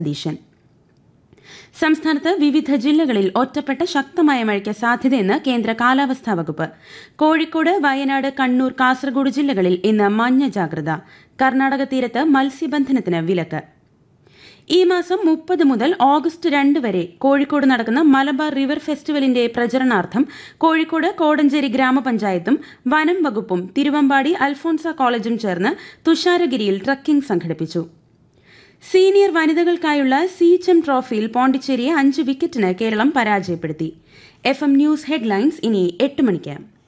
സതീശൻ സംസ്ഥാനത്ത് വിവിധ ജില്ലകളിൽ ഒറ്റപ്പെട്ട ശക്തമായ മഴയ്ക്ക് സാധ്യതയെന്ന് കേന്ദ്ര കാലാവസ്ഥാ വകുപ്പ് കോഴിക്കോട് വയനാട് കണ്ണൂർ കാസർഗോഡ് ജില്ലകളിൽ ഇന്ന് മഞ്ഞ ജാഗ്രത കർണാടക തീരത്ത് മത്സ്യബന്ധനത്തിന് വിലക്ക് ഈ മാസം മുപ്പത് മുതൽ ഓഗസ്റ്റ് രണ്ട് വരെ കോഴിക്കോട് നടക്കുന്ന മലബാർ റിവർ ഫെസ്റ്റിവലിന്റെ പ്രചരണാർത്ഥം കോഴിക്കോട് കോടഞ്ചേരി ഗ്രാമപഞ്ചായത്തും വനം വകുപ്പും തിരുവമ്പാടി അൽഫോൺസ കോളേജും ചേർന്ന് തുഷാരഗിരിയിൽ ട്രക്കിംഗ് സംഘടിപ്പിച്ചു സീനിയർ വനിതകൾക്കായുള്ള സീച്ചം ട്രോഫിയിൽ പോണ്ടിച്ചേരിയെ അഞ്ച് വിക്കറ്റിന് കേരളം പരാജയപ്പെടുത്തി എഫ് എം ന്യൂസ് ഹെഡ്ലൈൻസ് ഇനി എട്ട് മണിക്ക്